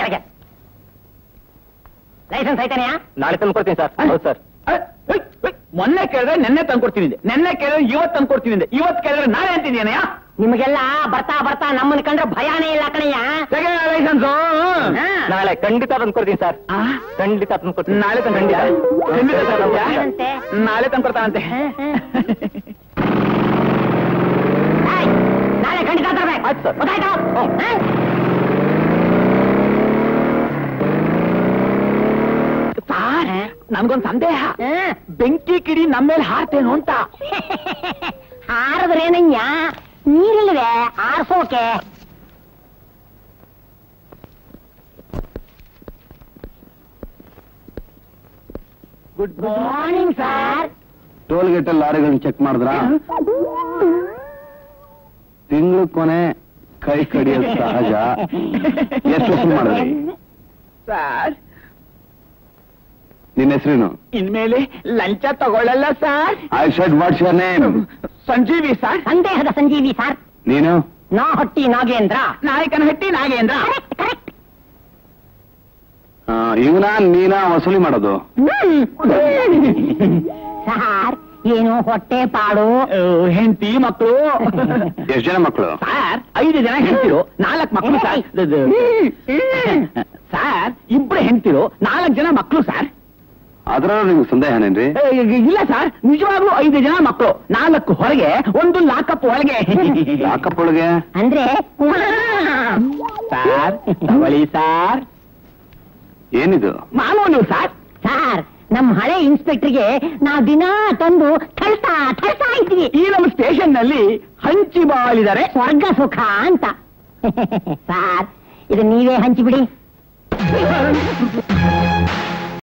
ಒಳಗೆ ಲೈಸೆನ್ಸ್ ಐತಾನೆಯಾ ನಾಳೆ ತಂದು ಕೊಡ್ತೀನಿ ಸರ್ ಹೌದು ಸರ್ ಅಹ್, ಅಹ್, ಅಹ್, ಮೊನ್ನೆ ಕೇಳಿದ್ರೆ ನೆನ್ನೆ ತಂದ್ಕೊಡ್ತೀನಿ ಅಂದೆ. ನೆನ್ನೆ ಕೇಳಿದ್ರೆ ಇವತ್ತು ತಂದ್ಕೊಡ್ತೀನಿ ಅಂದೆ. ಇವತ್ತು ಕೇಳಿದ್ರೆ ನಾಳೆ ಅಂತಿದ್ಯಾನಯ್ಯ ನಿಮಗೆಲ್ಲ ಬರ್ತಾ ಬರ್ತಾ ನಮ್ಮನ್ನ ಕಂಡ್ರೆ ಭಯಾನೇ ಇಲ್ಲ ಕಣಯ್ಯ ಲೈಸೆನ್ಸು ಹಾ. ನಾಳೆ ಖಂಡಿತ ತಂದು ಕೊಡ್ತೀನಿ ಸರ್ ಆ? ಖಂಡಿತ ತಂದು ಕೊಡ್ತೀನಿ ನಾಳೆ ತಂದ್ಕೊಡ್ತೀಯಾ? ಖಂಡಿತ ತಂದ್ಕೊಡ್ತೀಯಾ? ಏನಂತೆ? ನಾಳೆ ತಂದ್ಕೊಡ್ತಾನಂತೆ ಏಯ್, ನಾಳೆ ಖಂಡಿತ ತರ್ಬೇಕು ಆಯ್ತು ಸರ್. ಗೊತ್ತಾಯ್ತಾ ಹ್ಮ್. ಹಾ? ಸಾರ್ ನನ್ಗೊಂದ್ ಸಂದೇಹ ಹಾ. ಬೆಂಕಿ ಕಿಡಿ ನಮ್ಮೇಲೆ ಹಾರ್ತೇನು ಅಂತ ಹಾರದ್ರೇನಯ್ಯ ನೀರಿಲ್ವೇ ಆರ್ಸೋಕೆ good morning sir toll gate ಅಲ್ಲಿ ಲಾರಿಗಳನ್ನ ಚೆಕ್ ಮಾಡಿದ್ರ ತಿಂಗಳು ಕೊನೆ ಕೈ ಕಡಿಯೋದು ಸಹಜ ಎಷ್ಟು ವಸೂಲು ಮಾಡಿದ್ರಿ ಸರ್ ನಿನ್ನ ಹೆಸರೇನು ಇನ್ಮೇಲೆ ಲಂಚ ತಗೊಳ್ಳಲ್ಲ sir I said what's your name Sanjeevi sir ಸಂದೇಹದ ಸಂಜೀವಿ ಸರ್ ನೀನು ನಾ ಹೊಟ್ಟಿ ನಾಗೇಂದ್ರ ನಾಯಕನಹಟ್ಟಿ ನಾಗೇಂದ್ರ ಕರೆಕ್ಟ್ ಕರೆಕ್ಟ್ ಇವನ ನೀನ ವಸೂಲಿ ಮಾಡೋದು ಸರ್ ಏನು ಹೊಟ್ಟೆ ಪಾಡು ಹೆಂಡತಿ ಮಕ್ಕಳು ಎಷ್ಟು ಜನ ಮಕ್ಕಳು ಸರ್ ಐದು ಜನ ಹೆಂಡ್ತಿರು ನಾಲ್ಕು ಮಕ್ಕಳು ಸರ್ ಸರ್ ಇಬ್ರು ಹೆಂಡ್ತಿರು ನಾಲ್ಕು ಜನ ಮಕ್ಕಳು ಸರ್ ಅದ್ರಲ್ಲೂ ನಿಮ್ಗೆ ಸಂದೇಹನೇನ್ರಿ ಏ, ಇಲ್ಲ ಸರ್ ನಿಜವಾಗ್ಲೂ ಐದು ಜನ ಮಕ್ಕಳು ನಾಲ್ಕು ಹೊರಗೆ ಒಂದು ಲಾಕಪ್ ಒಳಗೆ ಯಾಕಪ್ಪ ಒಳಗೆ ಅಂದ್ರೆ ಸರ್ ತಗೊಳ್ಳಿ ಸರ್ ಏನಿದು ಮಾಮೂಲು ಸರ್ ಸರ್ ನಮ್ ಹಳೆ ಇನ್ಸ್ಪೆಕ್ಟರ್ಗೆ ನಾವ್ ದಿನ ತಂದು ಥಳ್ತಾ ಥಳ್ತಾ ಇದ್ವಿ ಈ ನಮ್ಮ ಸ್ಟೇಷನ್ ನಲ್ಲಿ ಹಂಚಿ ಬಾಳಿದ್ದಾರೆ ಸ್ವರ್ಗ ಸುಖ ಅಂತ ಸರ್ ಇದು ನೀವೇ ಹಂಚಿಬಿಡಿ